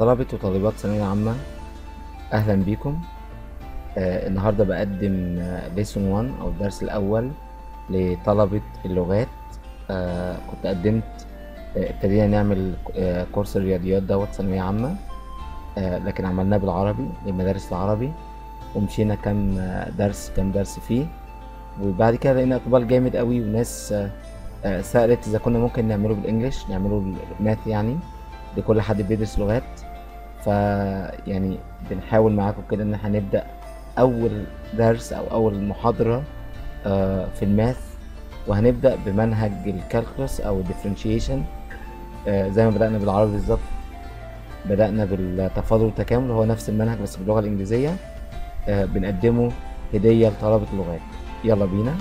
طلبة وطالبات ثانوية عامة أهلا بيكم آه النهاردة بقدم ليسون 1 أو الدرس الأول لطلبة اللغات آه كنت قدمت آه، ابتدينا نعمل آه كورس الرياضيات دوت ثانوية عامة آه لكن عملناه بالعربي لمدارس العربي ومشينا كام آه، درس كام درس فيه وبعد كده لقينا إقبال جامد قوي وناس آه آه سألت إذا كنا ممكن نعمله بالإنجلش نعمله الماث يعني لكل حد بيدرس لغات ف يعني بنحاول معاكم كده ان احنا نبدأ اول درس او اول محاضرة آه، في الماث وهنبدأ بمنهج الكالكولس او الديفرنشيشن زي ما بدأنا بالعربي بالظبط بدأنا بالتفاضل والتكامل هو نفس المنهج بس باللغة الإنجليزية آه، بنقدمه هدية لطلبة اللغات يلا بينا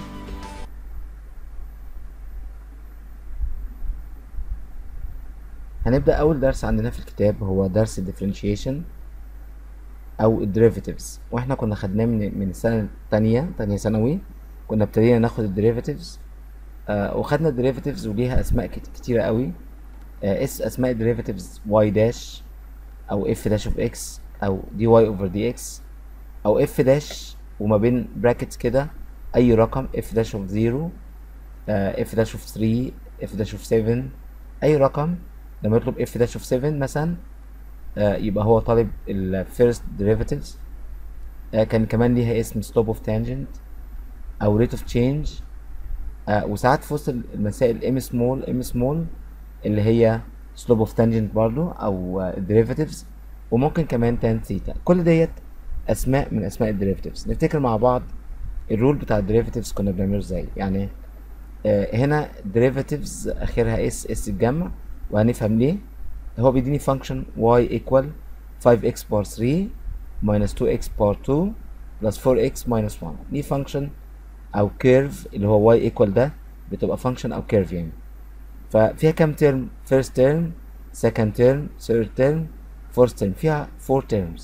هنبدأ أول درس عندنا في الكتاب هو درس الديفرنشيشن أو الديريفاتيفز واحنا كنا خدناه من من السنة التانية تانية ثانوي كنا ابتدينا ناخد الديريفاتيفز آه وخدنا الديريفاتيفز وليها أسماء كت- كتيرة قوي آه اس أسماء الديريفاتيفز واي داش أو اف داش اوف اكس أو دي واي اوفر دي اكس أو اف داش وما بين براكتس كده أي رقم اف داش اوف زيرو اف داش اوف 3 اف داش اوف 7 اي رقم لما يطلب اف داش اوف 7 مثلا آه، يبقى هو طالب ال first derivatives آه، كان كمان ليها اسم slope of tangent او rate of change آه، وساعات في وسط المسائل m small m small اللي هي slope of tangent برضو او آه، derivatives وممكن كمان tan theta كل ديت اسماء من اسماء الديريفاتيفز نفتكر مع بعض الرول بتاع الديريفاتيفز كنا بنعمله ازاي يعني آه، هنا derivatives اخرها اس اس الجمع وهنفهم ليه هو بيديني function y equal 5x bar 3 minus 2x bar 2 plus 4x minus 1 دي function او curve اللي هو y equal ده بتبقى function او curve يعني ففيها كام term first term second term third term fourth term فيها 4 terms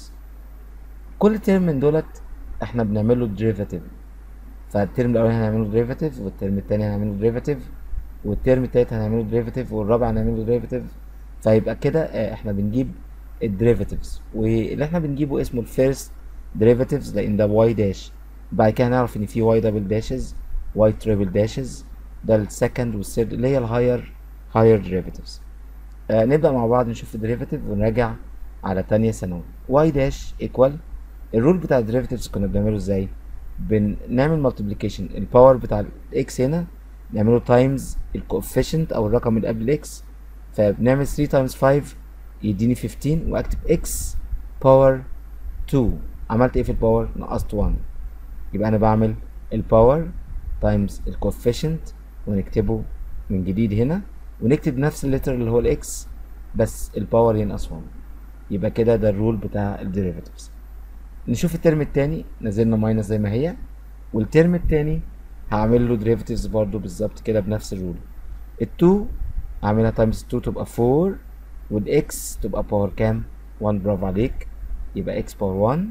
كل term من دولت احنا بنعمله derivative فالترم الاولاني هنعمله ديريفاتيف والترم التاني هنعمله ديريفاتيف والترم التالت هنعمله ديريفاتيف والرابع هنعمله ديريفاتيف فيبقى كده آه، احنا بنجيب الديريفاتيفز واللي احنا بنجيبه اسمه الفيرست ديريفاتيفز لان ده واي داش بعد كده هنعرف ان في واي دبل داشز واي تريبل داشز ده السكند والثيرد اللي هي الهاير هاير ديريفاتيفز آه نبدأ مع بعض نشوف الديريفاتيف ونراجع على تانية ثانوي واي داش ايكوال الرول بتاع الديريفاتيفز كنا بنعمله ازاي بنعمل مالتيبليكيشن الباور بتاع الاكس هنا نعمله تايمز الكوفيشنت او الرقم اللي قبل الاكس فبنعمل 3 تايمز 5 يديني 15 واكتب اكس باور 2 عملت ايه في الباور نقصت 1 يبقى انا بعمل الباور تايمز الكوفيشنت ونكتبه من جديد هنا ونكتب نفس الليتر اللي هو الاكس بس الباور ينقص 1 يبقى كده ده الرول بتاع الديريفاتيفز نشوف الترم التاني نزلنا ماينس زي ما هي والترم التاني هعمل له derivatives برضو بالظبط كده بنفس الرول التو هعملها تايمز 2 تبقى 4 والاكس تبقى باور كام 1 برافو عليك يبقى اكس باور 1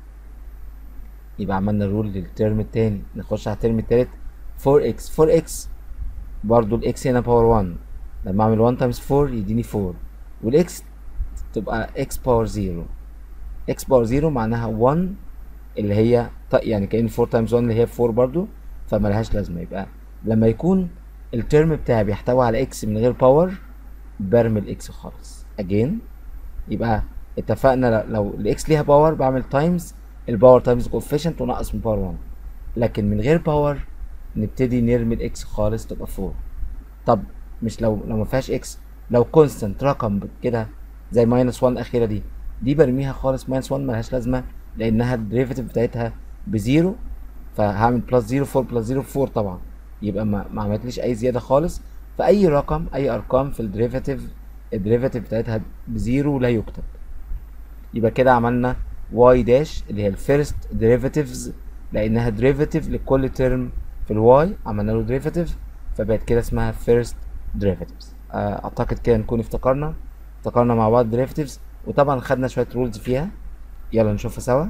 يبقى عملنا الرول للترم التاني نخش على الترم التالت 4x 4x برضو الاكس هنا باور 1 لما اعمل 1 تايمز 4 يديني 4 والاكس تبقى x باور 0 x باور 0 معناها 1 اللي هي ط- يعني كأن 4 تايمز 1 اللي هي 4 برضو فملهاش لازمة يبقى لما يكون الترم بتاعي بيحتوي على x من غير باور برمي الاكس خالص again يبقى اتفقنا ل- لو الاكس ليها باور بعمل تايمز الباور تايمز كوفيشنت ونقص من باور 1 لكن من غير باور نبتدي نرمي الاكس خالص تبقى 4 طب مش لو لو ما فيهاش اكس لو كونستنت رقم كده زي ماينس 1 الاخيره دي دي برميها خالص ماينس 1 ملهاش لازمه لانها الديريفاتيف بتاعتها بزيرو فهعمل بلس 0 4 بلس 0 4 طبعا يبقى ما, ما عملتليش اي زياده خالص فاي رقم اي ارقام في الديريفاتيف الديريفاتيف بتاعتها بزيرو لا يكتب يبقى كده عملنا واي داش اللي هي الفيرست ديريفاتيفز لانها ديريفاتيف لكل ترم في الواي عملنا له ديريفاتيف فبقت كده اسمها فيرست ديريفاتيفز اعتقد كده نكون افتكرنا افتكرنا مع بعض ديريفاتيفز وطبعا خدنا شويه رولز فيها يلا نشوفها سوا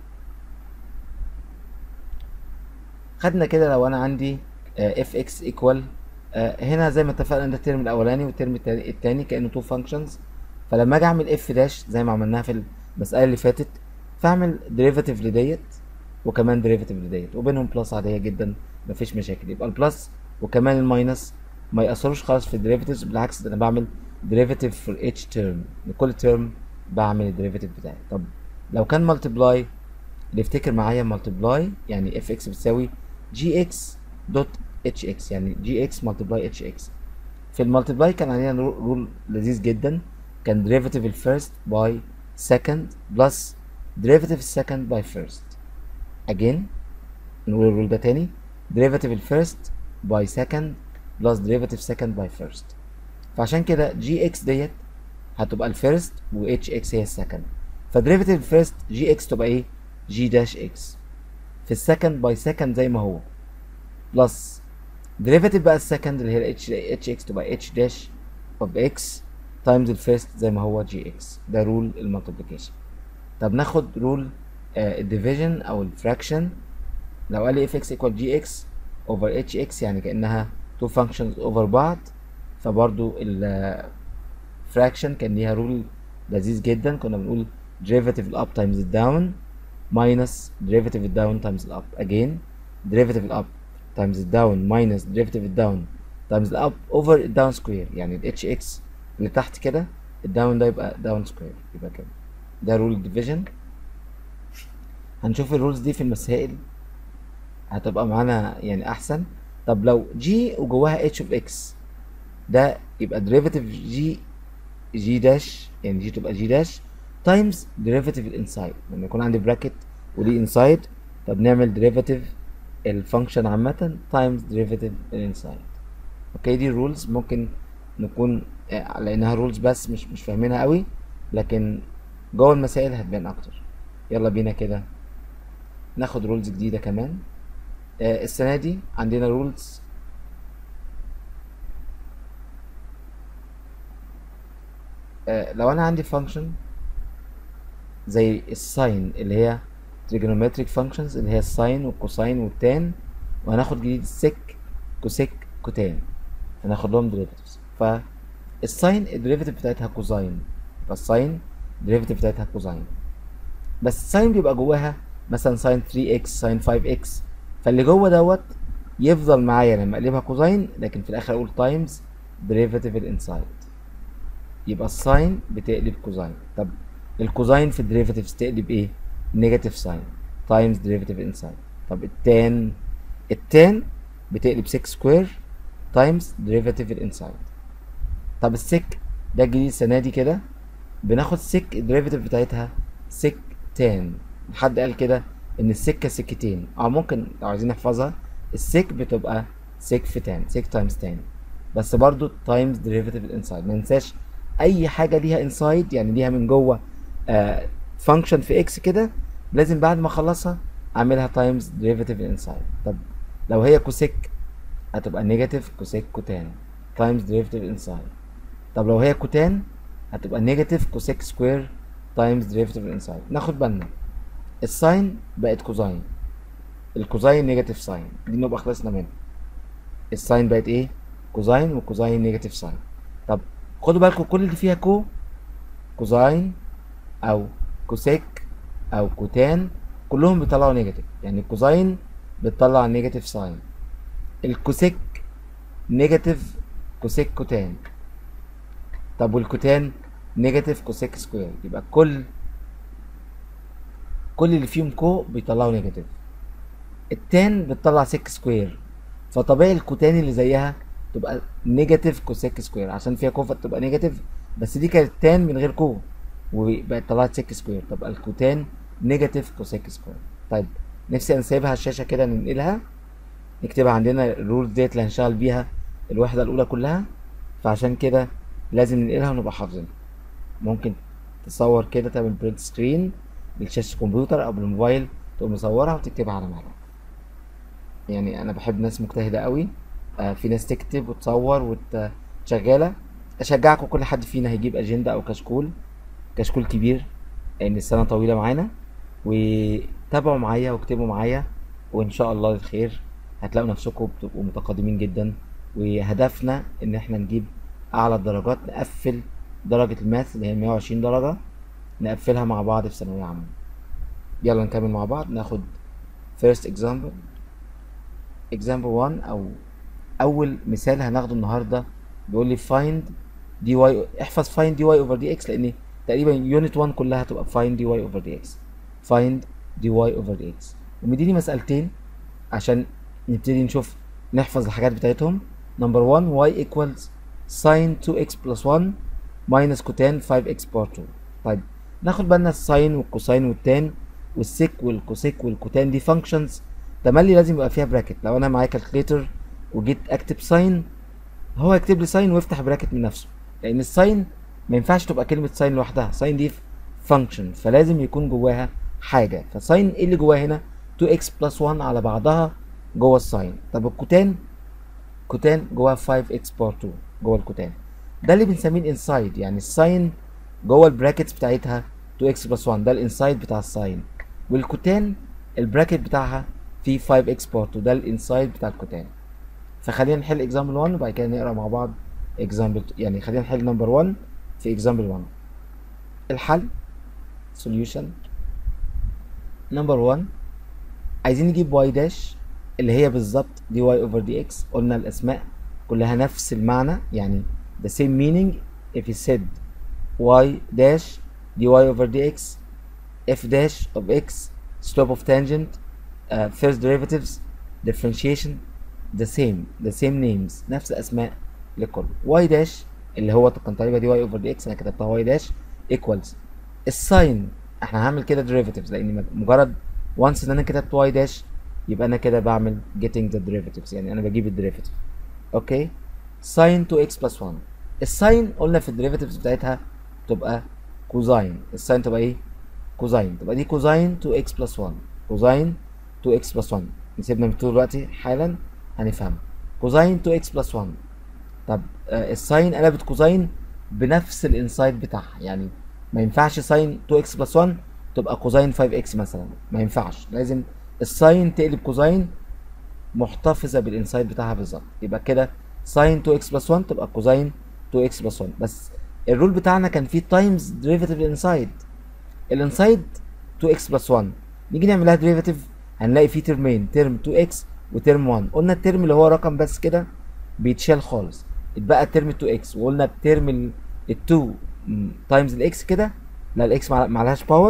خدنا كده لو انا عندي اف اكس ايكوال هنا زي ما اتفقنا ده الترم الاولاني والترم التاني التاني كانه تو فانكشنز فلما اجي اعمل اف داش زي ما عملناها في المساله اللي فاتت فاعمل ديريفاتيف لديت وكمان ديريفاتيف لديت وبينهم بلس عاديه جدا مفيش مشاكل يبقى البلس وكمان الماينس ما ياثروش خالص في الديريفاتيفز بالعكس ده انا بعمل ديريفاتيف فور اتش تيرم لكل تيرم بعمل الديريفاتيف بتاعي طب لو كان مالتيبلاي اللي يفتكر معايا مالتيبلاي يعني اف اكس بتساوي جي اكس دوت اتش اكس يعني جي اكس مالتيبلاي اتش اكس في المالتيبلاي كان عندنا رول لذيذ جدا كان derivative الفيرست باي second بلس derivative السكند باي first again نقول الرول ده تاني derivative الفيرست باي second بلس derivative second باي first فعشان كده جي اكس ديت هتبقى الفيرست و اتش اكس هي السكند فديريفاتيف الفيرست جي اكس تبقى ايه جي داش اكس في السكند باي سكند زي ما هو بلس ديريفاتيف بقى السكند اللي هي اتش اتش اكس تبقى اتش داش اوف اكس تايمز الفيرست زي ما هو جي اكس ده رول المالتيبليكيشن طب ناخد رول الديفيجن او الفراكشن لو قال لي اف اكس ايكوال جي اكس اوفر اتش اكس يعني كانها تو فانكشنز اوفر بعض فبرضو الفراكشن كان ليها رول لذيذ جدا كنا بنقول derivative الاب تايمز الداون minus derivative الداون تايمز الاب again derivative الاب تايمز الداون minus derivative الداون تايمز الاب اوفر الداون سكوير يعني ال اتش اكس اللي تحت كده الداون ده يبقى داون سكوير يبقى كده ده رول ديفيجن هنشوف الرولز دي في المسائل هتبقى معانا يعني احسن طب لو جي وجواها اتش اوف اكس ده يبقى ديريفاتيف جي جي داش يعني جي تبقى جي داش تايمز ديريفاتيف الانسايد لما يكون عندي براكت وليه انسايد طب نعمل ديريفاتيف الفانكشن عامة تايمز ديريفاتيف الانسايد اوكي دي رولز ممكن نكون آه، لانها رولز بس مش مش فاهمينها قوي لكن جوه المسائل هتبان اكتر يلا بينا كده ناخد رولز جديدة كمان آه، السنة دي عندنا رولز لو انا عندي فانكشن زي الساين اللي هي trigonometric functions اللي هي الساين والكوساين والتان وهناخد جديد السك كوسيك كوتان هناخد لهم derivatives فالساين الديريفاتيف بتاعتها كوزاين فالساين الديريفاتيف بتاعتها كوزاين بس الساين بيبقى جواها مثلا ساين 3 x ساين 5 x فاللي جوه دوت يفضل معايا لما اقلبها كوزاين لكن في الاخر اقول تايمز ديريفاتيف الانسايد يبقى الساين بتقلب كوزاين طب الكوزاين في الديريفاتيفز تقلب ايه نيجاتيف ساين تايمز ديريفاتيف انسايد طب التان التان بتقلب 6 سكوير تايمز ديريفاتيف الانسايد طب السك ده الجديد السنه دي كده بناخد سك الديريفاتيف بتاعتها سك تان حد قال كده ان السكه سكتين اه ممكن لو عايزين نحفظها السك بتبقى سك في تان سك تايمز تان بس برضو تايمز ديريفاتيف الانسايد ما ننساش اي حاجه ليها انسايد يعني ليها من جوه فانكشن في اكس كده لازم بعد ما اخلصها اعملها تايمز ديريفاتيف انسايد طب لو هي كوسيك هتبقى نيجاتيف كوسيك كوتان تايمز ديريفاتيف انسايد طب لو هي كوتان هتبقى نيجاتيف كوسيك سكوير تايمز ديريفاتيف انسايد ناخد بالنا الساين بقت كوزاين الكوزاين نيجاتيف ساين دي نبقى خلصنا منها الساين بقت ايه كوزاين وكوزاين نيجاتيف ساين طب خدوا بالكم كل اللي فيها كو كوزاين او كوسيك او كوتان كلهم بيطلعوا نيجاتيف يعني الكوزاين بتطلع نيجاتيف ساين الكوسيك نيجاتيف كوسيك كوتان طب والكوتان نيجاتيف كوسيك سكوير يبقى كل كل اللي فيهم كو بيطلعوا نيجاتيف التان بتطلع سيك سكوير فطبيعي الكوتان اللي زيها تبقى نيجاتيف كوسيك سكوير عشان فيها كو فتبقى نيجاتيف بس دي كانت تان من غير كو وبقت طلعت سيك سكوير تبقى الكوتان نيجاتيف كوسيك سكوير طيب نفسي نسيبها الشاشه كده ننقلها نكتبها عندنا الرولز ديت اللي هنشتغل بيها الوحده الاولى كلها فعشان كده لازم ننقلها ونبقى حافظينها ممكن تصور كده تعمل برنت سكرين بالشاشه الكمبيوتر او بالموبايل تقوم مصورها وتكتبها على مهلك يعني انا بحب ناس مجتهده قوي آه في ناس تكتب وتصور وشغاله اشجعكم كل حد فينا هيجيب اجنده او كشكول كشكول كبير لان السنه طويله معانا وتابعوا معايا واكتبوا معايا وان شاء الله الخير هتلاقوا نفسكم بتبقوا متقدمين جدا وهدفنا ان احنا نجيب اعلى الدرجات نقفل درجة الماث اللي هي 120 درجة نقفلها مع بعض في ثانوية عامة يلا نكمل مع بعض ناخد first example example 1 او اول مثال هناخده النهارده بيقول لي find dy احفظ find dy over dx لان تقريبا يونت 1 كلها هتبقى find dy over dx find dy over dx ومديني مسألتين عشان نبتدي نشوف نحفظ الحاجات بتاعتهم نمبر 1 y equals sin 2x plus 1 minus cotan 5x power 2 طيب ناخد بالنا الساين والكوساين والتان والسيك والكوسيك والكوتان دي فانكشنز تملي لازم يبقى فيها براكت لو انا معايا كالكليتر وجيت اكتب ساين هو يكتب لي ساين ويفتح براكت من نفسه لان الساين ما ينفعش تبقى كلمه ساين لوحدها ساين دي فانكشن فلازم يكون جواها حاجه فساين ايه اللي جواها هنا 2x بلس 1 على بعضها جوه الساين طب الكوتان كوتان جواها 5x باور 2 جوه الكوتان ده اللي بنسميه الانسايد يعني الساين جوه البراكتس بتاعتها 2x بلس 1 ده الانسايد بتاع الساين والكوتان البراكت بتاعها فيه 5x باور 2 ده الانسايد بتاع الكوتان فخلينا نحل اكزامبل 1 وبعد كده نقرا مع بعض اكزامبل يعني خلينا نحل نمبر 1 في اكزامبل 1 الحل solution نمبر 1 عايزين نجيب y داش اللي هي بالظبط dy over dx قلنا الاسماء كلها نفس المعنى يعني the same meaning if you said y dash dy over dx f dash of x slope of tangent uh, first derivatives differentiation the same the same names نفس الاسماء لكل y dash اللي هو كان طريقه دي y over dx انا كتبتها y dash equals الساين احنا هعمل كده derivatives لان مجرد once ان انا كتبت y dash يبقى انا كده بعمل getting the derivatives يعني انا بجيب الديريفاتيف اوكي sin 2x plus 1 الساين قلنا في الديريفاتيفز بتاعتها تبقى كوزاين الساين تبقى ايه كوزاين تبقى دي كوزاين 2x plus 1 كوزاين 2x plus 1 نسيبنا من دلوقتي حالا هنفهم كوزاين 2x plus 1 طب آه الساين قلبت كوزاين بنفس الانسايد بتاعها يعني ما ينفعش ساين 2x plus 1 تبقى كوزاين 5x مثلا ما ينفعش لازم الساين تقلب كوزاين محتفظه بالانسايد بتاعها بالظبط يبقى كده ساين 2x بلس 1 تبقى كوزاين 2x بلس 1 بس الرول بتاعنا كان فيه تايمز ديريفاتيف الانسايد الانسايد 2x بلس 1 نيجي نعملها ديريفاتيف هنلاقي فيه ترمين ترم 2x وترم 1 قلنا الترم اللي هو رقم بس كده بيتشال خالص اتبقى الترم 2x وقلنا الترم ال 2 تايمز الاكس كده لا الاكس معلهاش باور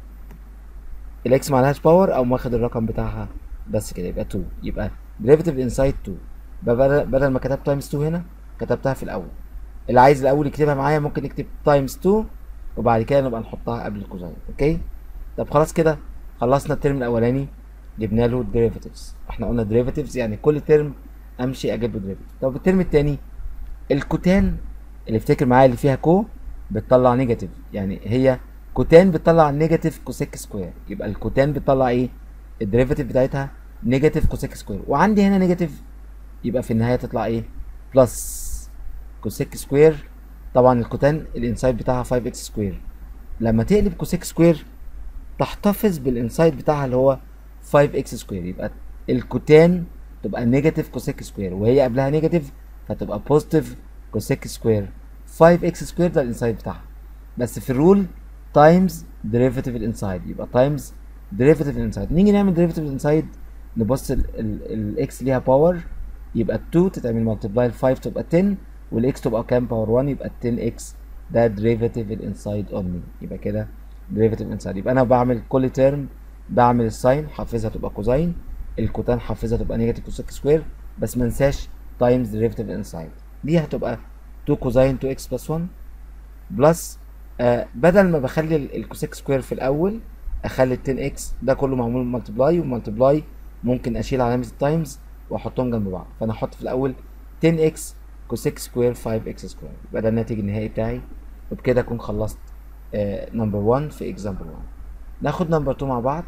الاكس معلهاش باور او واخد الرقم بتاعها بس كده يبقى 2 يبقى ديريفاتيف انسايد 2 بدل بدل ما كتبت تايمز 2 هنا كتبتها في الاول اللي عايز الاول يكتبها معايا ممكن يكتب تايمز 2 وبعد كده نبقى نحطها قبل الكوزاين اوكي طب خلاص كده خلصنا الترم الاولاني جبنا له الديريفاتيفز احنا قلنا ديريفاتيفز يعني كل ترم امشي اجيب له ديريفاتيف طب الترم الثاني الكوتان اللي افتكر معايا اللي فيها كو بتطلع نيجاتيف يعني هي كوتان بتطلع نيجاتيف كوسيك سكوير يبقى الكوتان بتطلع ايه الديريفاتيف بتاعتها نيجاتيف كوسيك سكوير وعندي هنا نيجاتيف يبقى في النهايه تطلع ايه بلس كوسيك سكوير طبعا الكوتان الانسايد بتاعها 5 اكس سكوير لما تقلب كوسيك سكوير تحتفظ بالانسايد بتاعها اللي هو 5 اكس سكوير يبقى الكوتان تبقى نيجاتيف كوسيك سكوير وهي قبلها نيجاتيف فتبقى بوزيتيف كوسيك سكوير 5 اكس سكوير ده الانسايد بتاعها بس في الرول تايمز ديريفاتيف الانسايد يبقى تايمز ديريفاتيف الانسايد نيجي نعمل ديريفاتيف الانسايد نبص الاكس ليها باور يبقى 2 تتعمل ملتبلاي ال 5 تبقى 10 والاكس تبقى كام باور 1 يبقى 10 اكس ده ديريفاتيف الانسايد اونلي يبقى كده ديريفاتيف انسايد يبقى انا بعمل كل ترم بعمل الساين حافظها تبقى كوزاين الكوتان حافظها تبقى نيجاتيف كوسيك سكوير بس ما انساش تايمز ديريفاتيف انسايد دي هتبقى 2 كوزاين 2 اكس بلس 1 بلس آه بدل ما بخلي الكوسيك سكوير في الاول اخلي ال 10 اكس ده كله معمول ملتبلاي وملتبلاي ممكن اشيل علامه التايمز واحطهم جنب بعض فانا احط في الاول 10 اكس كوسيك سكوير 5 اكس سكوير يبقى ده الناتج النهائي بتاعي وبكده اكون خلصت نمبر 1 في اكزامبل 1 ناخد نمبر 2 مع بعض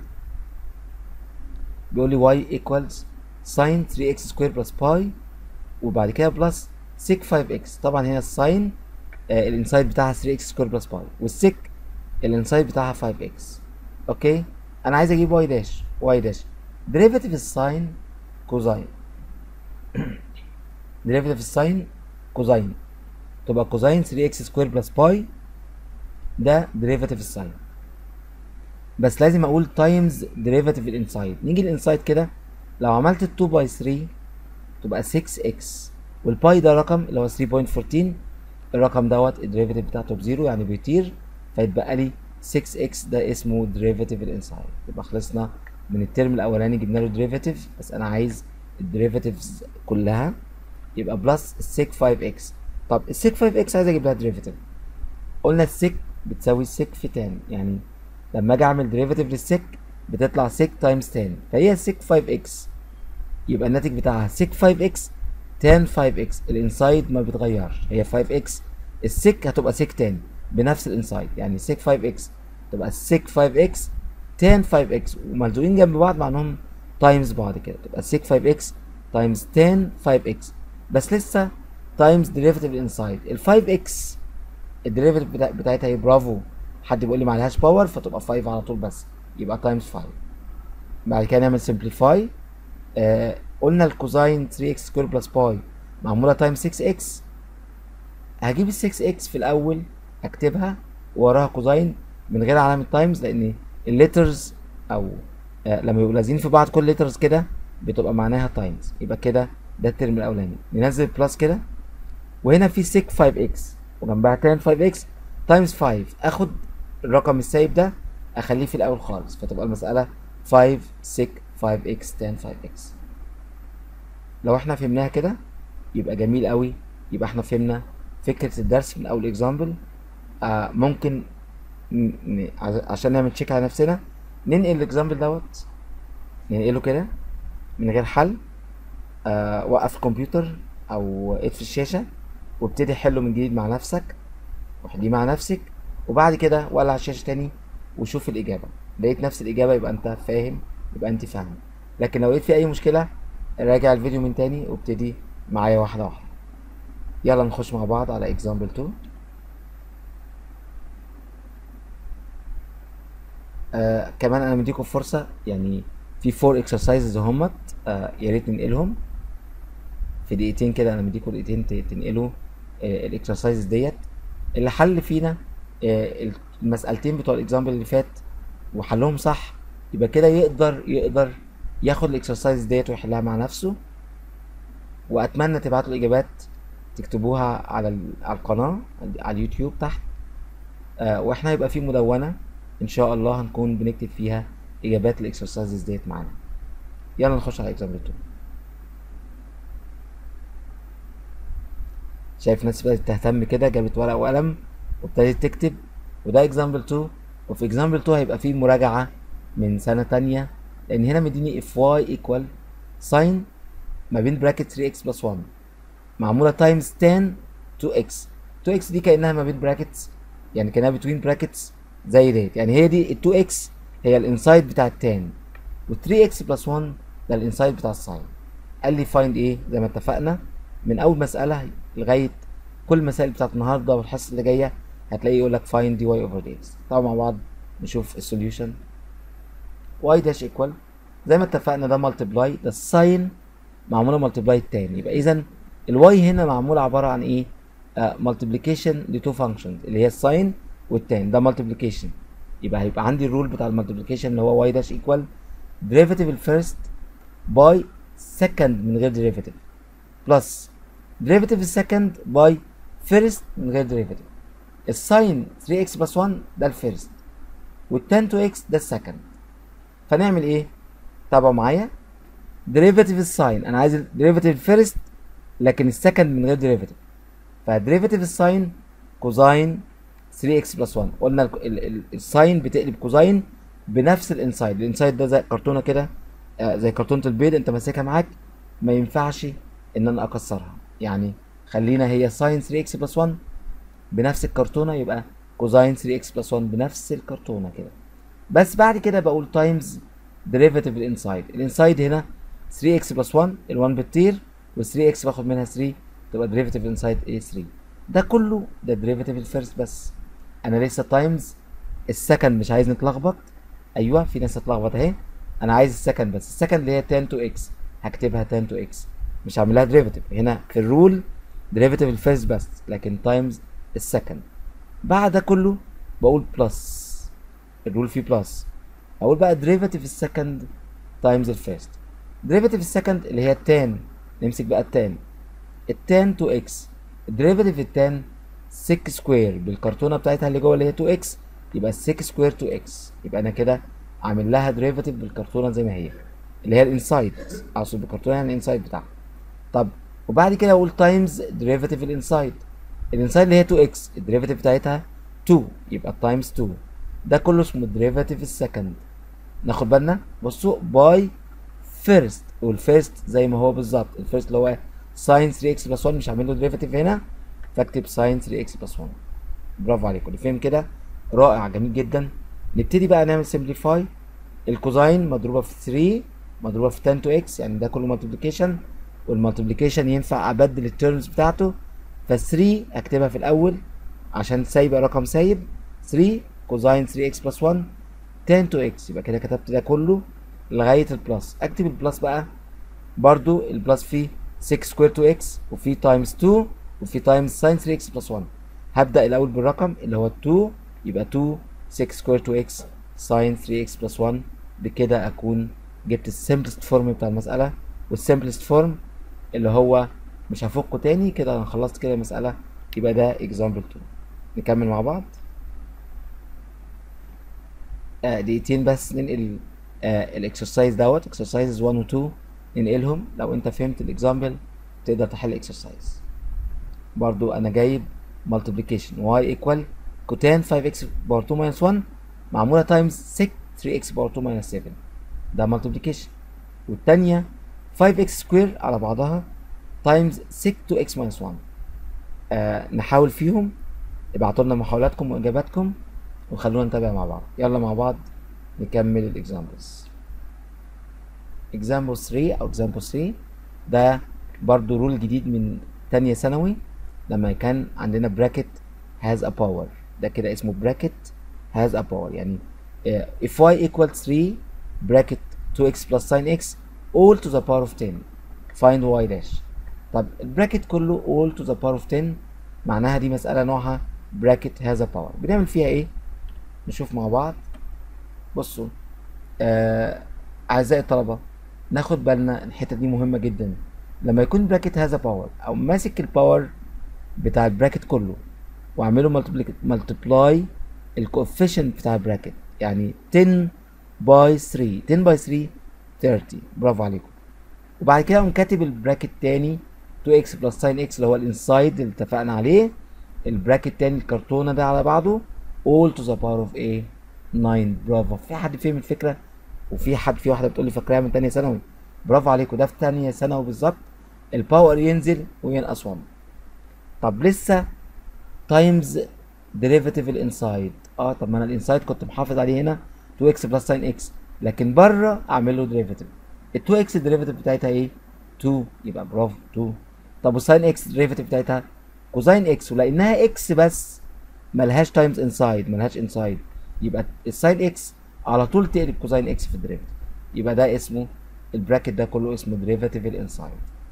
بيقول لي y equals sin 3x سكوير بلس باي وبعد كده بلس sec 5x طبعا هنا الساين آه الانسايد بتاعها 3x سكوير بلس باي والسك الانسايد بتاعها 5x اوكي انا عايز اجيب y داش y داش ديريفاتيف الساين كوزاين ديريفاتيف الساين كوزاين تبقى كوزين 3 اكس سكوير بلس باي ده ديريفاتيف الساين بس لازم اقول تايمز ديريفاتيف الانسايد نيجي الانسايد كده لو عملت 2 باي 3 تبقى 6 اكس والباي ده رقم اللي هو 3.14 الرقم دوت الديريفاتيف بتاعته بزيرو يعني بيطير فيتبقى لي 6 اكس ده اسمه ديريفاتيف الانسايد يبقى خلصنا من الترم الاولاني جبنا له ديريفاتيف بس انا عايز الديريفاتيفز كلها يبقى بلس السيك 5 اكس طب السيك 5 اكس عايز اجيب لها ديريفاتيف قلنا السيك بتساوي السيك في تان يعني لما اجي اعمل ديريفاتيف للسيك بتطلع سيك تايمز تان فهي سيك 5 اكس يبقى الناتج بتاعها سيك 5 اكس تان 5 اكس الانسايد ما بيتغيرش هي 5 اكس السيك هتبقى سيك تان بنفس الانسايد يعني سيك 5 اكس تبقى سيك 5 اكس تان 5 اكس وملزوقين جنب بعض مع انهم تايمز بعض كده تبقى سيك 5 اكس تايمز تان 5 اكس بس لسه تايمز ديريفاتيف الانسايد ال 5 اكس الديريفاتيف بتاع بتاعتها هي برافو حد بيقول لي معلهاش باور فتبقى 5 على طول بس يبقى تايمز 5 بعد كده نعمل سمبليفاي آه قلنا الكوزاين 3 اكس سكوير بلس باي معموله تايم 6 اكس هجيب ال 6 اكس في الاول هكتبها وراها كوزاين من غير علامه تايمز لان الليترز او آه لما يبقوا لازقين في بعض كل ليترز كده بتبقى معناها تايمز يبقى كده ده الترم الاولاني ننزل بلس كده وهنا في سيك 5 اكس وجنبها تان 5 اكس تايمز 5 اخد الرقم السايب ده اخليه في الاول خالص فتبقى المساله 5 سيك 5 اكس تان 5 اكس لو احنا فهمناها كده يبقى جميل قوي يبقى احنا فهمنا فكره الدرس من اول اكزامبل آه ممكن ن- ن- عشان نعمل تشيك على نفسنا ننقل الاكزامبل دوت ننقله كده من غير حل آه وقف الكمبيوتر او اطفي الشاشه وابتدي حله من جديد مع نفسك وحليه مع نفسك وبعد كده ولع الشاشه تاني وشوف الاجابه لقيت نفس الاجابه يبقى انت فاهم يبقى انت فاهم لكن لو لقيت في اي مشكله راجع الفيديو من تاني وابتدي معايا واحده واحده يلا نخش مع بعض على اكزامبل 2 آه كمان انا مديكم فرصه يعني في فور اكسرسايزز همت آه يا ريت ننقلهم في دقيقتين كده انا مديكم دقيقتين ت- تنقلوا آه الاكسرسايزز ديت اللي حل فينا آه المسألتين بتوع الاكزامبل اللي فات وحلهم صح يبقى كده يقدر يقدر ياخد الاكسرسايز ديت ويحلها مع نفسه واتمنى تبعتوا الاجابات تكتبوها على ال- على القناه على اليوتيوب تحت آه واحنا هيبقى في مدونه ان شاء الله هنكون بنكتب فيها اجابات الاكسرسايزز ديت معانا يلا نخش على اكزامبل 2 شايف ناس بدأت تهتم كده جابت ورقة وقلم وابتدت تكتب وده اكزامبل 2 وفي اكزامبل 2 هيبقى فيه مراجعة من سنة تانية لأن هنا مديني if y equal sin ما بين براكت 3x بلس 1 معمولة تايمز 10 2x 2x دي كأنها ما بين براكتس يعني كأنها between brackets زي ديت يعني هي دي ال 2x هي الانسايد بتاع ال 10 وال 3x بلس 1 ده الانسايد بتاع الساين قال لي فايند ايه زي ما اتفقنا من اول مسألة لغاية كل المسائل بتاعت النهاردة والحصة اللي جاية هتلاقيه يقول لك find dy over dx تعالوا مع بعض نشوف السوليوشن y dash equal زي ما اتفقنا ده multiply ده الساين معمولة multiply التاني يبقى اذا الواي هنا معمولة عبارة عن ايه آه multiplication لتو functions اللي هي الساين والتان ده multiplication يبقى هيبقى عندي الرول بتاع المالتيبليكيشن اللي هو y dash equal derivative الفيرست by second من غير derivative plus derivative السكند by first من غير derivative الساين 3x بلس 1 ده الفيرست والتان 2x ده السكند فنعمل ايه تابعوا معايا derivative الساين انا عايز derivative الفيرست لكن السكند من غير derivative فديريفاتيف الساين كوزاين 3x بلس 1 قلنا ال- ال- ال- الساين بتقلب كوزاين بنفس الانسايد الانسايد ده زي كرتونه كده آه، زي كرتونه البيض انت ماسكها معاك ما ينفعش ان انا اكسرها يعني خلينا هي ساين 3x بلس 1 بنفس الكرتونه يبقى كوزاين 3x بلس 1 بنفس الكرتونه كده بس بعد كده بقول تايمز ديريفاتيف الانسايد الانسايد هنا 3x بلس 1 ال1 بتطير وال 3x باخد منها 3 تبقى ديريفاتيف الانسايد a 3 ده كله ده ديريفاتيف الفيرست بس انا لسه تايمز السكند مش عايز نتلخبط ايوه في ناس هتلخبط اهي انا عايز السكند بس السكند اللي هي tan 2x هكتبها tan 2x مش هعملها ديريفاتيف هنا في الرول ديريفاتيف الفيرست بس لكن تايمز السكند بعد ده كله بقول بلس الرول فيه بلس اقول بقى ديريفاتيف السكند تايمز الفيرست ديريفاتيف السكند اللي هي التان نمسك بقى التان التان 2 اكس الديريفاتيف التان 6 سكوير بالكرتونه بتاعتها اللي جوه اللي هي 2 اكس يبقى 6 سكوير 2 اكس يبقى انا كده عامل لها ديريفاتيف بالكرتونه زي ما هي اللي هي الانسايد اقصد بالكرتونه يعني الانسايد بتاعها طب وبعد كده اقول تايمز ديريفاتيف الانسايد الانسايد اللي هي 2 اكس الديريفاتيف بتاعتها 2 يبقى تايمز 2 ده كله اسمه ديريفاتيف السكند ناخد بالنا بصوا باي فيرست والفيرست زي ما هو بالظبط الفيرست اللي هو ساين 3 اكس بلس 1 مش هعمل له ديريفاتيف هنا فاكتب ساين 3 اكس بلس 1 برافو عليكم اللي فهم كده رائع جميل جدا نبتدي بقى نعمل سمبليفاي الكوزاين مضروبه في 3 مضروبه في 10 تو اكس يعني ده كله مالتيبليكيشن والمالتيبليكيشن ينفع ابدل التيرمز بتاعته ف 3 اكتبها في الاول عشان سايبه رقم سايب 3 كوزاين 3 اكس بلس 1 10 تو اكس يبقى كده كتبت ده كله لغايه البلس اكتب البلس بقى برضو البلس فيه 6 سكوير 2 اكس وفي تايمز 2 وفي تايمز ساين 3 اكس بلس 1 هبدا الاول بالرقم اللي هو 2 يبقى 2 6 سكوير 2 اكس ساين 3 اكس بلس 1 بكده اكون جبت السمبلست فورم بتاع المساله والسمبلست فورم اللي هو مش هفكه تاني كده انا خلصت كده المساله يبقى ده اكزامبل 2 نكمل مع بعض آه دقيقتين بس ننقل آه الاكسرسايز دوت اكسرسايز 1 و 2 ننقلهم لو انت فهمت الاكزامبل تقدر تحل اكسرسايز برضو انا جايب multiplication y equal كوتان 5x باور 2 minus 1 معموله تايمز 6 3x باور 2 minus 7 ده multiplication والتانية 5x سكوير على بعضها تايمز 6 2x minus 1 آه نحاول فيهم ابعتوا لنا محاولاتكم واجاباتكم وخلونا نتابع مع بعض يلا مع بعض نكمل الاكزامبلز example 3 او example 3 ده برضو رول جديد من تانية ثانوي لما كان عندنا bracket has a power ده كده اسمه bracket has a power يعني uh, if y equals 3 bracket 2x plus sin x all to the power of 10 find y dash طب البراكت كله all to the power of 10 معناها دي مسألة نوعها bracket has a power بنعمل فيها ايه نشوف مع بعض بصوا آه اعزائي الطلبة ناخد بالنا الحتة دي مهمة جدا لما يكون bracket has a power او ماسك الباور بتاع البراكت كله واعمله multiply الكوفيشنت بتاع البراكت يعني 10 باي 3 10 باي 3 30 برافو عليكم وبعد كده اقوم كاتب البراكت تاني 2x بلس sin x اللي هو الانسايد اللي اتفقنا عليه البراكت تاني الكرتونه ده على بعضه all to the power of a 9 برافو في حد فهم الفكره وفي حد في واحده بتقول لي فاكراها من تانية ثانوي برافو عليكم ده في تانية ثانوي بالظبط الباور ينزل وينقص 1 طب لسه تايمز ديريفاتيف الانسايد اه طب ما انا الانسايد كنت محافظ عليه هنا 2x بلس sin x لكن بره اعمل له ديريفاتيف ال 2x الديريفاتيف بتاعتها ايه 2 يبقى برافو 2 طب والساين اكس الديريفاتيف بتاعتها كوزاين اكس ولانها اكس بس ملهاش تايمز انسايد ملهاش انسايد يبقى الساين اكس على طول تقلب كوزاين اكس في الديريفاتيف يبقى ده اسمه البراكت ده كله اسمه ديريفاتيف الانسايد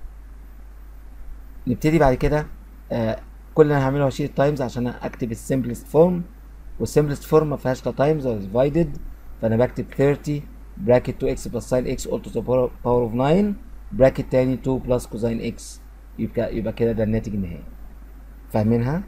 نبتدي بعد كده آه كل اللي انا هعمله هشيل التايمز عشان اكتب السمبلست فورم والسمبلست فورم ما فيهاش لا تايمز ولا ديفايدد فانا بكتب 30 براكت 2x بلس ساين اكس all to the power of 9 براكت تاني 2 بلس كوزاين اكس يبقى يبقى كده ده الناتج النهائي فاهمينها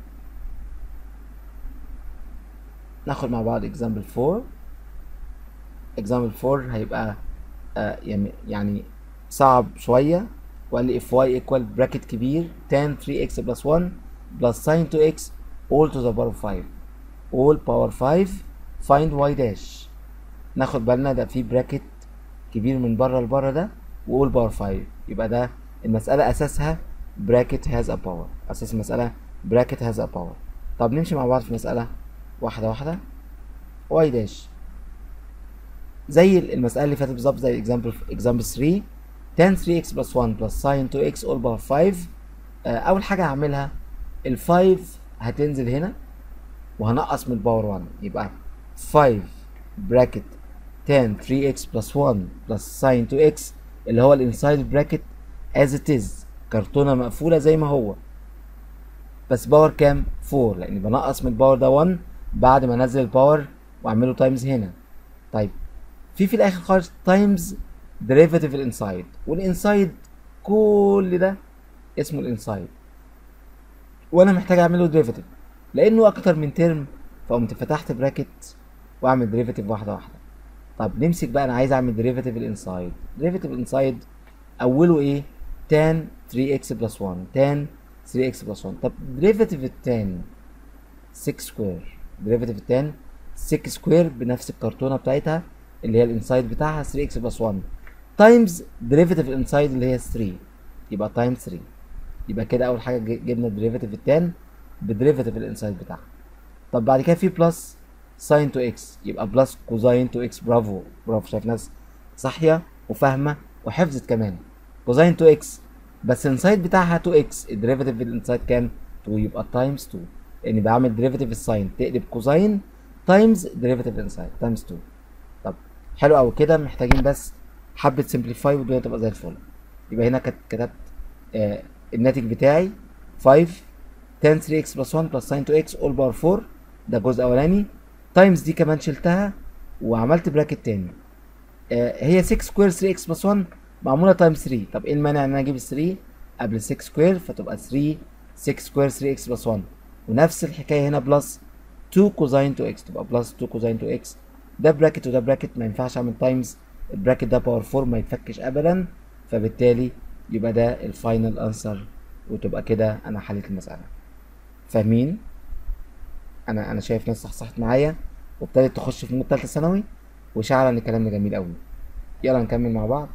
ناخد مع بعض example 4 example 4 هيبقى آه يعني يعني صعب شوية وقال لي if y equal bracket كبير tan 3x plus 1 plus sin 2x all to the power of 5 all power 5 find y dash ناخد بالنا ده في براكت كبير من بره لبره ده وall power 5 يبقى ده المسألة أساسها bracket has a power أساس المسألة bracket has a power طب نمشي مع بعض في مسألة واحدة واحدة y dash زي المسألة اللي فاتت بالظبط زي example example 3 tan 3x plus 1 plus sin 2x all power 5 آه أول حاجة هعملها ال 5 هتنزل هنا وهنقص من الباور 1 يبقى 5 bracket tan 3x plus 1 plus sin 2x اللي هو الانسايد bracket as it is كرتونة مقفولة زي ما هو بس باور كام 4 لان بنقص من الباور ده 1 بعد ما انزل الباور واعمله تايمز هنا طيب في في الاخر خالص تايمز ديريفاتيف الانسايد والانسايد كل ده اسمه الانسايد وانا محتاج اعمله ديريفاتيف لانه اكتر من ترم فقمت فتحت براكت واعمل ديريفاتيف واحده واحده طب نمسك بقى انا عايز اعمل ديريفاتيف الانسايد ديريفاتيف الانسايد اوله ايه tan 3x بلس 1 tan 3x بلس 1 طب ديريفاتيف التان 6 سكوير ديريفاتيف التان 6 سكوير بنفس الكرتونه بتاعتها اللي هي الانسايد بتاعها 3x بلس 1 تايمز ديريفاتيف الانسايد اللي هي 3 يبقى تايمز 3 يبقى كده اول حاجه جبنا ديريفاتيف التان بديريفاتيف الانسايد بتاعها طب بعد كده في بلس ساين تو اكس يبقى بلس كوزاين تو اكس برافو برافو شايف ناس صاحيه وفاهمه وحفظت كمان كوزاين تو اكس بس الانسايد بتاعها 2 اكس الديريفاتيف الانسايد كام 2 يبقى تايمز 2 لاني بعمل ديريفاتيف الساين تقلب كوزاين تايمز ديريفاتيف الانسايد تايمز 2 طب حلو قوي كده محتاجين بس حبه سمبليفاي والدنيا تبقى زي الفل يبقى هنا كتبت آه الناتج بتاعي 5 tan 3x بلس 1 بلس sin 2x all باور 4 ده الجزء الاولاني تايمز دي كمان شلتها وعملت براكت تاني آه هي 6 سكوير 3x بلس 1 معموله تايمز 3 طب ايه المانع ان انا اجيب 3 قبل 6 سكوير فتبقى 3 6 سكوير 3x بلس 1 ونفس الحكايه هنا بلس 2 كوزاين 2x تبقى بلس 2 كوزاين 2x ده براكت وده براكت ما ينفعش اعمل تايمز البراكت ده باور 4 ما يتفكش ابدا فبالتالي يبقى ده الفاينل انسر وتبقى كده انا حليت المساله فاهمين انا انا شايف ناس صحصحت معايا وابتدت تخش في مود تالتة ثانوي وشعر ان كلامنا جميل قوي يلا نكمل مع بعض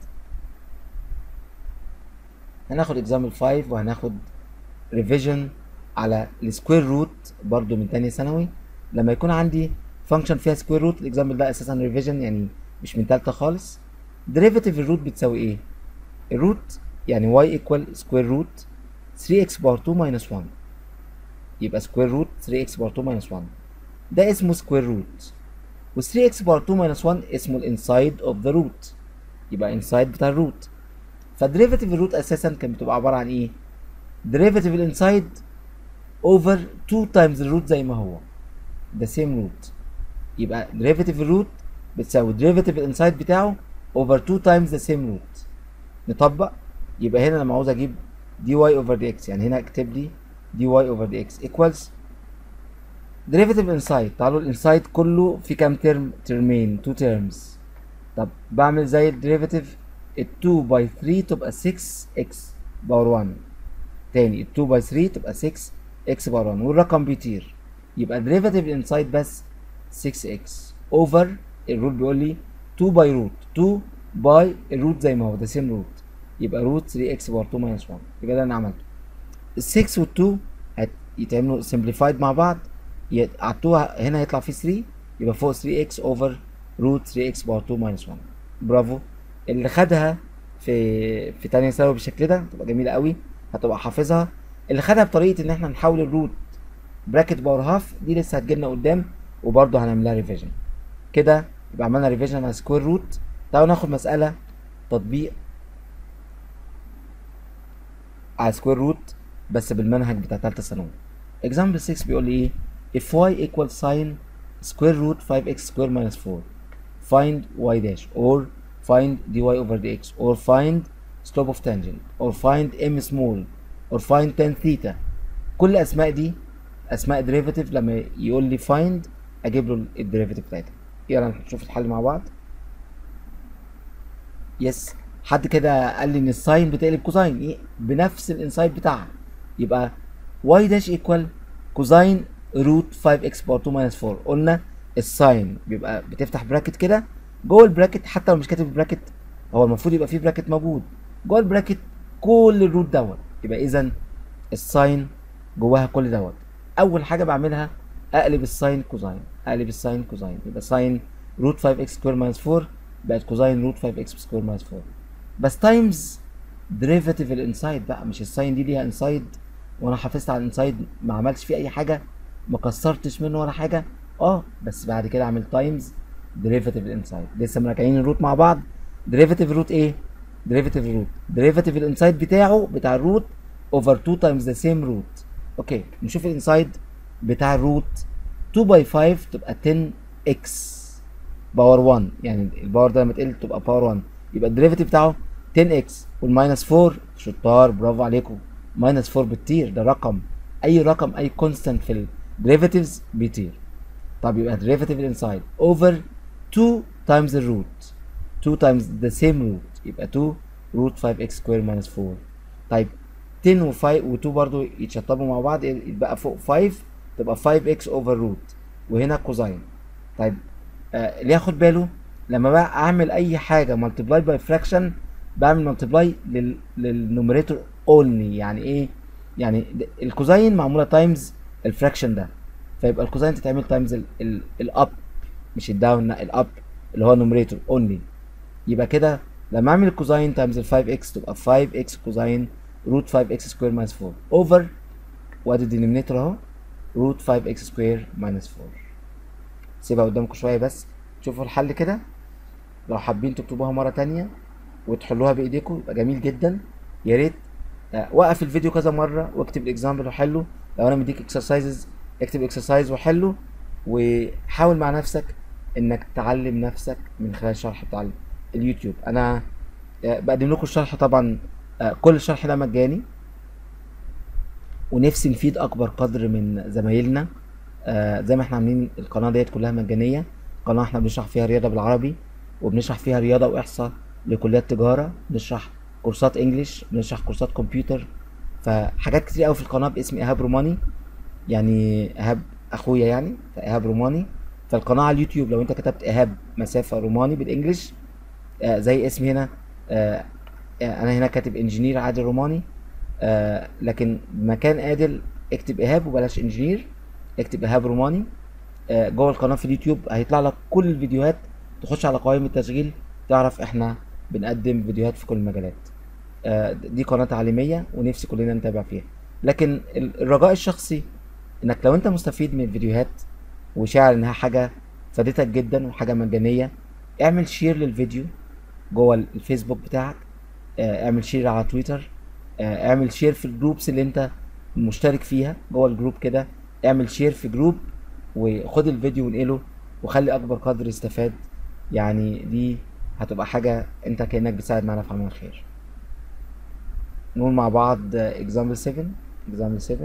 هناخد اكزامبل 5 وهناخد ريفيجن على السكوير روت برضو من تانية ثانوي لما يكون عندي فانكشن فيها سكوير روت الاكزامبل ده اساسا ريفيجن يعني مش من تالتة خالص ديريفاتيف الروت بتساوي ايه الروت يعني y equal سكوير روت 3x باور 2 minus 1 يبقى سكوير روت 3x باور 2 minus 1 ده اسمه سكوير روت و 3x باور 2 minus 1 اسمه الانسايد اوف ذا روت يبقى انسايد بتاع الروت فديريفاتيف الروت اساسا كانت بتبقى عباره عن ايه ديريفاتيف الانسايد اوفر 2 تايمز الروت زي ما هو ده سيم روت يبقى ديريفاتيف الروت بتساوي ديريفاتيف الانسايد بتاعه اوفر 2 تايمز ذا سيم روت نطبق يبقى هنا لما عاوز اجيب دي واي اوفر دي اكس يعني هنا اكتب لي دي واي اوفر دي اكس ايكوالز ديريفاتيف انسايد تعالوا الانسايد كله في كام ترم ترمين 2 ترمز طب بعمل زي الديريفاتيف ال 2 باي 3 تبقى 6 اكس باور 1 تاني ال 2 باي 3 تبقى 6 اكس باور 1 والرقم بيطير يبقى ديريفاتيف انسايد بس 6 اكس اوفر الروت بيقول لي 2 باي روت 2 باي الروت زي ما هو ده سيم روت يبقى روت 3 اكس باور 2 ماينس 1 يبقى ده انا عملته ال 6 وال 2 هيتعملوا سمبليفايد مع بعض قعدتوها هنا هيطلع فيه 3 يبقى فوق 3 اكس اوفر روت 3 اكس باور 2 ماينس 1 برافو اللي خدها في في تانية ثانوي بالشكل ده تبقى جميله قوي هتبقى حافظها اللي خدها بطريقه ان احنا نحول الروت براكت باور هاف دي لسه هتجيلنا قدام وبرضه هنعملها ريفيجن كده يبقى عملنا ريفيجن على سكوير روت تعالوا ناخد مساله تطبيق على سكوير روت بس بالمنهج بتاع تالتة ثانوي example 6 بيقول لي ايه if y equals sin square root 5x square minus 4 find y dash or find dy over dx or find slope of tangent or find m small or find tan theta كل الاسماء دي اسماء derivative لما يقول لي find اجيب له الديريفاتيف بتاعتها يلا نشوف الحل مع بعض يس حد كده قال لي ان الساين بتقلب كوزاين ايه بنفس الانسايد بتاعها يبقى y داش ايكوال كوزاين روت 5x باور 2 ماينس 4 قلنا الساين بيبقى بتفتح براكت كده جوه البراكت حتى لو مش كاتب البراكت هو المفروض يبقى فيه براكت موجود جوه البراكت كل الروت دوت يبقى اذا الساين جواها كل دوت اول حاجه بعملها اقلب الساين كوزاين اقلب الساين كوزاين يبقى ساين روت 5x سكوير ماينس 4 بقت كوزاين روت 5x سكوير ماينس 4 بس تايمز ديريفاتيف الانسايد بقى مش الساين دي ليها انسايد وانا حافظت على الانسايد ما عملتش فيه اي حاجه ما كسرتش منه ولا حاجه اه بس بعد كده اعمل تايمز ديريفاتيف الانسايد لسه مراجعين الروت مع بعض ديريفاتيف الروت ايه ديريفاتيف الروت ديريفاتيف الانسايد بتاعه بتاع الروت اوفر 2 تايمز ذا سيم روت اوكي نشوف الانسايد بتاع الروت 2 باي 5 تبقى 10 اكس باور 1 يعني الباور ده لما تقل تبقى باور 1 يبقى الديريفيتيف بتاعه 10 اكس والماينس 4 شطار برافو عليكم ماينس 4 بتطير ده رقم اي رقم اي كونستانت في الديريفيتيفز بيطير طب يبقى derivative الانسايد over 2 times the root 2 times the same root يبقى 2 root 5x square minus 4 طيب 10 و 5 و 2 برضو يتشطبوا مع بعض يبقى فوق 5 تبقى 5x over root وهنا كوزاين طيب آه ليه اخد باله لما بقى اعمل اي حاجه multiply by fraction بعمل multiply لل للنوميريتور only يعني ايه يعني الكوزاين معموله تايمز الفراكشن ده فيبقى الكوزاين تتعمل تايمز الاب مش الداون لا الاب اللي هو نوميريتور اونلي يبقى كده لما اعمل الكوزاين تايمز ال 5 اكس تبقى 5 اكس كوزاين روت 5 اكس سكوير ماينس 4 اوفر وادي الدينومينيتور اهو روت 5 اكس سكوير ماينس 4 سيبها قدامكم شويه بس شوفوا الحل كده لو حابين تكتبوها مره تانية وتحلوها بايديكم يبقى جميل جدا يا ريت آه، وقف الفيديو كذا مره واكتب الاكزامبل وحله لو انا مديك اكسرسايزز اكتب اكسرسايز وحله وحاول مع نفسك انك تعلم نفسك من خلال الشرح بتاع اليوتيوب انا آه، بقدم لكم الشرح طبعا آه، كل الشرح ده مجاني ونفسي نفيد اكبر قدر من زمايلنا آه، زي ما احنا عاملين القناه ديت كلها مجانيه قناه احنا بنشرح فيها رياضه بالعربي وبنشرح فيها رياضه واحصاء لكليات تجاره بنشرح كورسات انجليش بنشرح كورسات كمبيوتر فحاجات كتير قوي في القناه باسم ايهاب روماني يعني ايهاب اخويا يعني فايهاب روماني فالقناه على اليوتيوب لو انت كتبت ايهاب مسافه روماني بالانجلش آه زي اسمي هنا آه آه، انا هنا كاتب انجينير عادل روماني آه لكن مكان عادل اكتب ايهاب وبلاش انجينير اكتب ايهاب روماني آه جوه القناه في اليوتيوب هيطلع لك كل الفيديوهات تخش على قوائم التشغيل تعرف احنا بنقدم فيديوهات في كل المجالات آه دي قناه تعليميه ونفسي كلنا نتابع فيها لكن ال- الرجاء الشخصي انك لو انت مستفيد من الفيديوهات وشاعر انها حاجه فادتك جدا وحاجه مجانيه اعمل شير للفيديو جوه الفيسبوك بتاعك آه، اعمل شير على تويتر آه، اعمل شير في الجروبس اللي انت مشترك فيها جوه الجروب كده اعمل شير في جروب وخد الفيديو وانقله وخلي اكبر قدر يستفاد يعني دي هتبقى حاجة انت كأنك بتساعد معنا في عمل الخير نقول مع بعض آه، example 7 example 7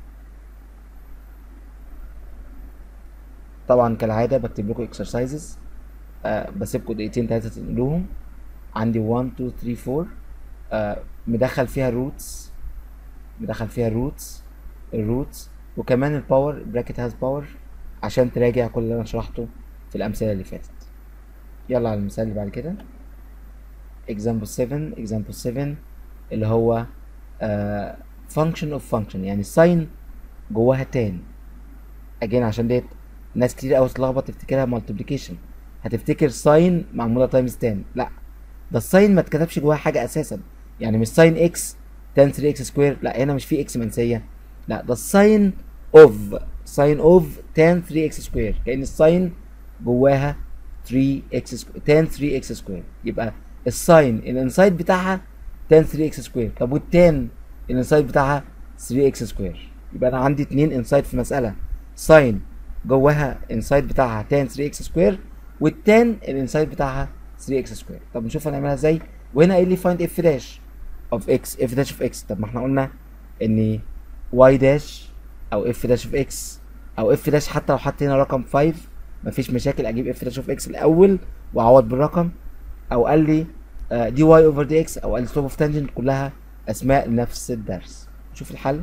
طبعا كالعادة بكتب لكم exercises آه بسيبكم دقيقتين تلاتة تنقلوهم عندي 1 2 3 4 آه مدخل فيها الروتس مدخل فيها الروتس الروتس وكمان الباور براكت هاز باور عشان تراجع كل اللي انا شرحته في الامثله اللي فاتت يلا على المثال اللي بعد كده example 7 example 7 اللي هو آه function of function يعني الساين جواها تان again عشان ديت ناس كتير قوي تتلخبط تفتكرها multiplication هتفتكر ساين معموله تايمز 10 لا ده الساين ما اتكتبش جواها حاجه اساسا يعني مش ساين اكس تان 3 اكس سكوير لا هنا مش في اكس منسيه لا ده الساين اوف ساين اوف تان 3 اكس سكوير كأن الساين جواها 3 اكس تان 3 اكس سكوير يبقى الساين الانسايد بتاعها تان 3 اكس سكوير طب والتان الانسايد بتاعها 3 اكس سكوير يبقى انا عندي اتنين انسايد في مساله ساين جواها انسايد بتاعها تان 3 اكس سكوير والتان الانسايد بتاعها 3 اكس سكوير طب نشوف هنعملها ازاي وهنا قايل لي فايند اف داش اوف اكس اف داش اوف اكس طب ما احنا قلنا ان واي داش او اف داش اوف اكس او اف داش حتى لو حطينا رقم 5 مفيش مشاكل اجيب اف داش اوف اكس الاول واعوض بالرقم او قال لي آه، دي واي اوفر دي اكس او قال لي سلوب اوف تانجنت كلها اسماء نفس الدرس شوف الحل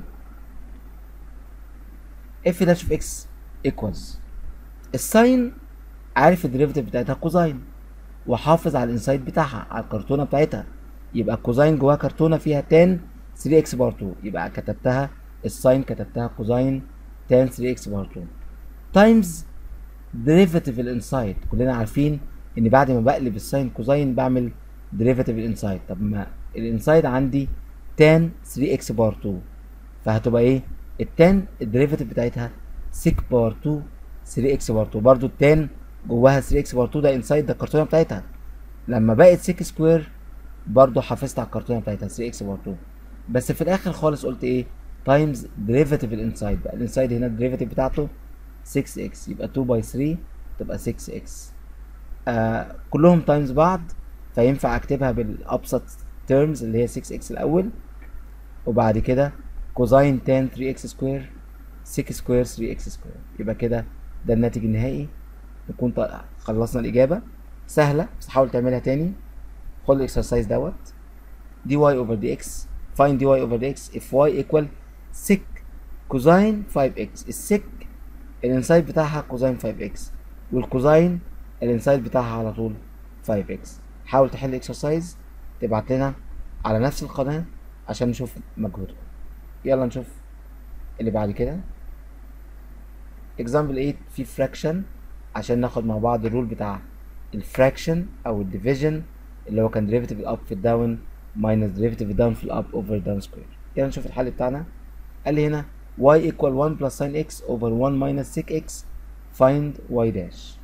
اف داش اوف اكس ايكوالز الساين عارف الديريفيتيف بتاعتها كوزاين وحافظ على الانسايد بتاعها على الكرتونه بتاعتها يبقى الكوزاين جواها كرتونه فيها تان 3 اكس بار 2 يبقى كتبتها الساين كتبتها كوزاين تان 3 اكس بار 2 تايمز ديريفيتيف الانسايد كلنا عارفين ان بعد ما بقلب الساين كوزاين بعمل ديريفيتيف الانسايد طب ما الانسايد عندي تان 3 اكس بار 2 فهتبقى ايه التان الديريفيتيف بتاعتها سيك بار 2 3 اكس بار 2 برضو التان جواها 3 اكس بار 2 ده انسايد ده الكرتونه بتاعتها لما بقت سيك سكوير برضو حافظت على الكرتونه بتاعتها 3 اكس بار 2 بس في الاخر خالص قلت ايه تايمز ديريفاتيف الانسايد بقى الانسايد هنا الديريفاتيف بتاعته 6x يبقى 2 باي 3 تبقى 6x آه كلهم تايمز بعض فينفع اكتبها بالابسط تيرمز اللي هي 6x الاول وبعد كده كوزاين تان 3x سكوير 6 سكوير 3x سكوير يبقى كده ده الناتج النهائي نكون ط- خلصنا الإجابة سهلة بس حاول تعملها تاني خد الاكسرسايز دوت dy over dx find dy over dx if y equal sec كوزاين 5x السك الانسايد بتاعها كوزاين 5x والكوزاين الانسايد بتاعها على طول 5x حاول تحل الاكسرسايز تبعت لنا على نفس القناة عشان نشوف مجهودكم يلا نشوف اللي بعد كده example 8 في fraction عشان ناخد مع بعض الرول بتاع الفراكشن او الديفيجن اللي هو كان ديريفيتيف الاب في الداون ماينس ديريفيتيف الداون في الاب اوفر داون سكوير يلا نشوف الحل بتاعنا قال لي هنا y equal 1 plus sin x over 1 minus 6x find y dash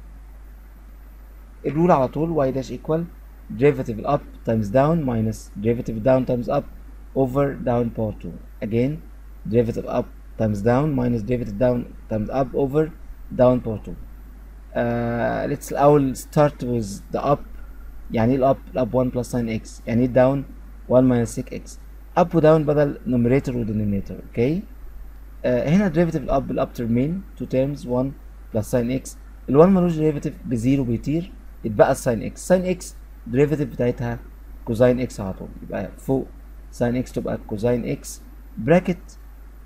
الرول على طول y dash equal derivative up times down minus derivative down times up over down power 2 again derivative up times down minus derivative down times up over down power 2 uh, let's الأول start with the up يعني ايه الاب الاب 1 plus sin x يعني ايه down 1 minus 6x up و down بدل numerator و denominator اوكي آه هنا derivative الاب الاب ترمين two terms 1 plus sin x ال 1 ملوش derivative بزيرو بيطير يتبقى sin x sin x derivative بتاعتها كوزين x على طول يبقى فوق sin x تبقى كوزين x bracket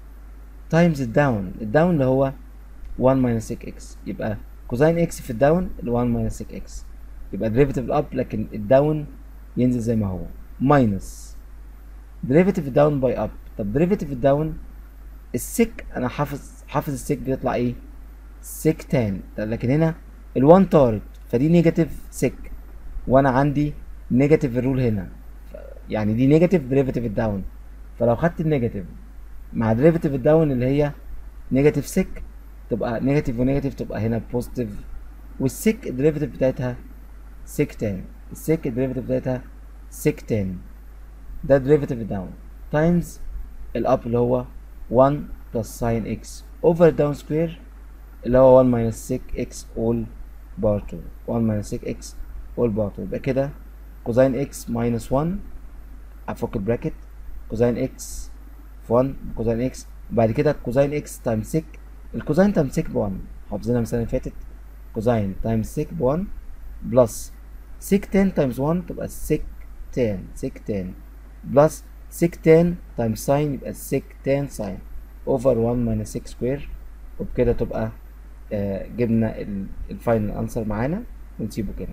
times الداون الداون اللي هو 1 minus 6x يبقى كوزين x في الداون ال 1 minus 6x يبقى derivative الاب لكن الداون ينزل زي ما هو minus derivative الداون باي اب طب derivative الداون السك انا حافظ حافظ السك بيطلع ايه سك تان لكن هنا ال1 طارت فدي نيجاتيف سك وانا عندي نيجاتيف الرول هنا ف- يعني دي نيجاتيف ديريفاتيف الداون فلو خدت النيجاتيف مع ديريفاتيف الداون اللي هي نيجاتيف سك تبقى نيجاتيف ونيجاتيف تبقى هنا بوزيتيف والسك الديريفاتيف بتاعتها سك تان السك الديريفاتيف بتاعتها سك تان ده ديريفاتيف الداون تايمز الاب اللي هو 1 بلس ساين اكس اوفر داون سكوير اللي هو 1 minus 6x all bar 2 1 minus 6x all bar 2 يبقى كده كوزين x minus 1 افك البراكت كوزين x في 1 كوزين x وبعد كده كوزين x تايم 6 الكوزين تايم 6 ب 1 حافظينها من السنه اللي فاتت كوزين تايم 6 ب 1 بلس 6 10 تايمز 1 تبقى 6 10 6 10 بلس 6 10 تايمز ساين يبقى 6 10 ساين اوفر 1 minus 6 سكوير وبكده تبقى آه، جبنا ال- الفاينل انسر معانا ونسيبه كده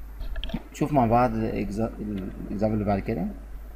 نشوف مع بعض الاكزامبل اللي بعد كده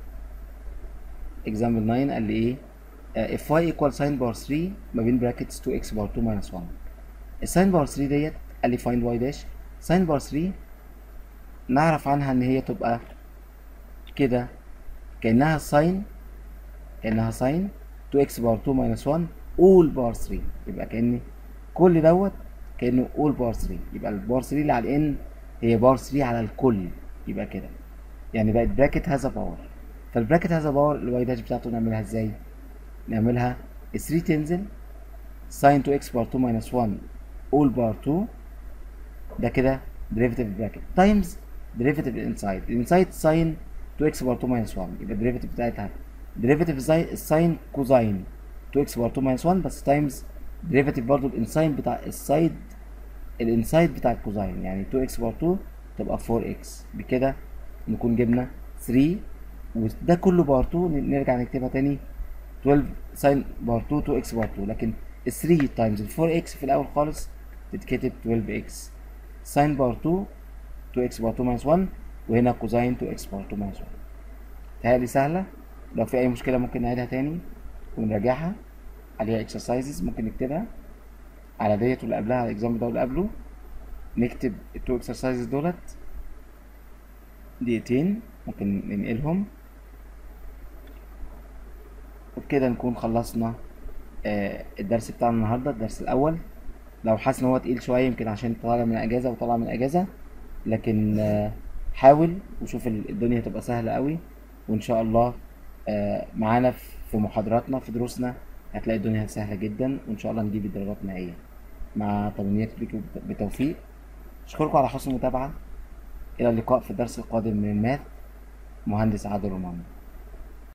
example 9 قال لي ايه آه، if y equal sin باور 3 ما بين brackets 2x باور 2 minus 1 الساين باور 3 ديت قال لي find y dash sin باور 3 نعرف عنها ان هي تبقى كده كأنها ساين كأنها ساين 2x باور 2 minus 1 all باور 3 يبقى كأن كل دوت كأنه all باور 3 يبقى الباور 3 اللي على الان هي باور 3 على الكل يبقى كده يعني بقت براكت هذا باور فالبراكت هذا باور الواي داش بتاعته نعملها ازاي نعملها 3 تنزل ساين 2x باور 2 minus 1 all باور 2 ده كده derivative براكت تايمز derivative الانسايد الانسايد ساين 2x باور 2 minus 1 يبقى الديريفيتيف بتاعتها ديريفيتيف الساين كوزاين 2x باور 2 minus 1 بس تايمز ديريفيتيف برضو الانسايد بتاع السايد الانسايد بتاع الكوزاين يعني 2x باور 2 تبقى 4x بكده نكون جبنا 3 وده كله باور 2 نرجع نكتبها تاني 12 ساين باور 2 2x باور 2 لكن ال 3 تايمز ال 4x في الاول خالص تتكتب 12x ساين باور 2 2x باور 2 minus 1 وهنا كوزاين 2x باور 2 minus 1 تهيألي سهلة لو في أي مشكلة ممكن نعيدها تاني ونراجعها عليها exercises ممكن نكتبها على ديت واللي قبلها على الإكزام ده واللي قبله نكتب التو exercises دولت دقيقتين ممكن ننقلهم وبكده نكون خلصنا آه، الدرس بتاعنا النهاردة الدرس الأول لو حاسس إن هو تقيل شوية يمكن عشان طالع من أجازة وطالع من أجازة لكن آه، حاول وشوف ال- الدنيا هتبقى سهلة قوي وإن شاء الله آه، معانا في في محاضراتنا في دروسنا هتلاقي الدنيا سهلة جدا وإن شاء الله نجيب الدرجات النهائية مع تمنياتي لكم بالتوفيق أشكركم على حسن المتابعة إلى اللقاء في الدرس القادم من الماث مهندس عادل رماني